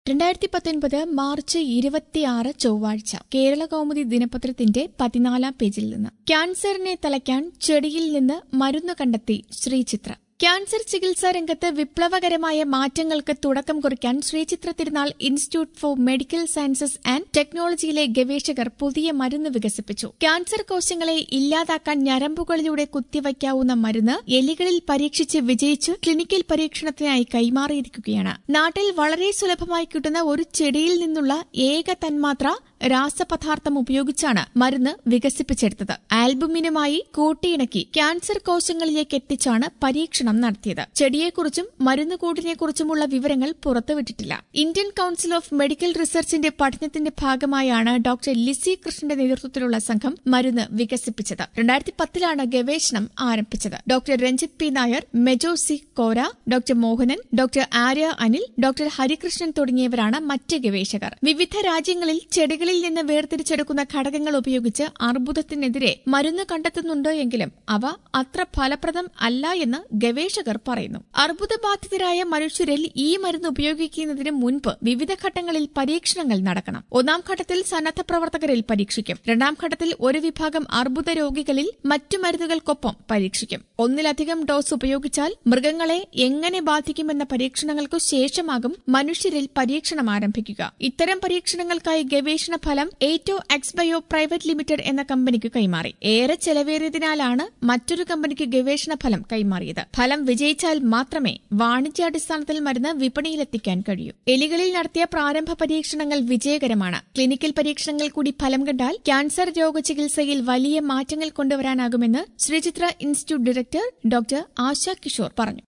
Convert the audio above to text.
രണ്ടായിരത്തി പത്തൊൻപത് മാർച്ച് ഇരുപത്തിയാറ് ചൊവ്വാഴ്ച കേരള കൗമുദി ദിനപത്രത്തിന്റെ പതിനാലാം പേജിൽ നിന്ന് ക്യാൻസറിനെ തളയ്ക്കാൻ ചെടിയിൽ നിന്ന് മരുന്ന് കണ്ടെത്തി ശ്രീചിത്ര ക്യാൻസർ ചികിത്സാ രംഗത്ത് വിപ്ലവകരമായ മാറ്റങ്ങൾക്ക് തുടക്കം കുറിക്കാൻ Sree Chitra Tirunal institute for medical sciences and ടെക്നോളജിയിലെ ഗവേഷകർ പുതിയ മരുന്ന് വികസിപ്പിച്ചു ക്യാൻസർ കോശങ്ങളെ ഇല്ലാതാക്കാൻ ഞരമ്പുകളിലൂടെ കുത്തിവയ്ക്കാവുന്ന മരുന്ന് എലികളിൽ പരീക്ഷിച്ച് വിജയിച്ച് ക്ലിനിക്കൽ പരീക്ഷണത്തിനായി കൈമാറിയിരിക്കുകയാണ് നാട്ടിൽ വളരെ സുലഭമായി കിട്ടുന്ന ഒരു ചെടിയിൽ നിന്നുള്ള ഏക തന്മാത്ര രാസപദാർത്ഥം ഉപയോഗിച്ചാണ് മരുന്ന് വികസിപ്പിച്ചെടുത്തത് ആൽബുമിനുമായി കൂട്ടിയിണക്കി ക്യാൻസർ കോശങ്ങളിലേക്ക് എത്തിച്ചാണ് പരീക്ഷണം നടത്തിയത് ചെടിയെക്കുറിച്ചും മരുന്നുകൂടിനെക്കുറിച്ചുമുള്ള വിവരങ്ങൾ പുറത്തുവിട്ടിട്ടില്ല ഇന്ത്യൻ കൌൺസിൽ ഓഫ് മെഡിക്കൽ റിസർച്ചിന്റെ പഠനത്തിന്റെ ഭാഗമായാണ് ഡോക്ടർ ലിസി കൃഷ്ണന്റെ നേതൃത്വത്തിലുള്ള സംഘം മരുന്ന് വികസിപ്പിച്ചത് രണ്ടായിരത്തി പത്തിലാണ് ഗവേഷണം ആരംഭിച്ചത് doctor Ranjith P Nair Mejo C Kora doctor Mohanan doctor Arya Anil doctor Harikrishnan തുടങ്ങിയവരാണ് മറ്റ് ഗവേഷകർ വിവിധ രാജ്യങ്ങളിൽ ചെടികളിൽ നിന്ന് വേർതിരിച്ചെടുക്കുന്ന ഘടകങ്ങൾ ഉപയോഗിച്ച് അർബുദത്തിനെതിരെ മരുന്ന് കണ്ടെത്തുന്നുണ്ട് എങ്കിലും അവ അത്ര ഫലപ്രദം അല്ല എന്ന് ഗവേഷകർ പറയുന്നു അർബുദബാധിതരായ മനുഷ്യരിൽ ഈ മരുന്ന് ഉപയോഗിക്കുന്നതിന് മുൻപ് വിവിധ ഘട്ടങ്ങളിൽ പരീക്ഷണങ്ങൾ നടക്കണം ഒന്നാം ഘട്ടത്തിൽ സന്നദ്ധ പ്രവർത്തകരിൽ പരീക്ഷിക്കും രണ്ടാം ഘട്ടത്തിൽ ഒരു വിഭാഗം അർബുദ രോഗികളിൽ മറ്റു മരുന്നുകൾക്കൊപ്പം പരീക്ഷിക്കും ഒന്നിലധികം ഡോസ് ഉപയോഗിച്ചാൽ മൃഗങ്ങളെ എങ്ങനെ ബാധിക്കുമെന്ന പരീക്ഷണങ്ങൾക്കു ശേഷമാകും മനുഷ്യരിൽ പരീക്ഷണം ആരംഭിക്കുക ഇത്തരം പരീക്ഷണങ്ങൾക്കായി ഗവേഷണ ഫലം എയ്റ്റോ എക്സ്ബയോ പ്രൈവറ്റ് ലിമിറ്റഡ് എന്ന കമ്പനിക്ക് കൈമാറി ഏറെ ചെലവേറിയതിനാലാണ് മറ്റൊരു കമ്പനിക്ക് ഗവേഷണ ഫലം കൈമാറിയത് ഫലം വിജയിച്ചാൽ മാത്രമേ വാണിജ്യാടിസ്ഥാനത്തിൽ മരുന്ന് വിപണിയിലെത്തിക്കാൻ കഴിയൂ എലികളിൽ നടത്തിയ പ്രാരംഭ പരീക്ഷണങ്ങൾ വിജയകരമാണ് ക്ലിനിക്കൽ പരീക്ഷണങ്ങൾ കൂടി ഫലം കണ്ടാൽ ക്യാൻസർ രോഗചികിത്സയിൽ വലിയ മാറ്റങ്ങൾ കൊണ്ടുവരാനാകുമെന്ന് Sree Chitra institute director doctor Asha Kishore പറഞ്ഞു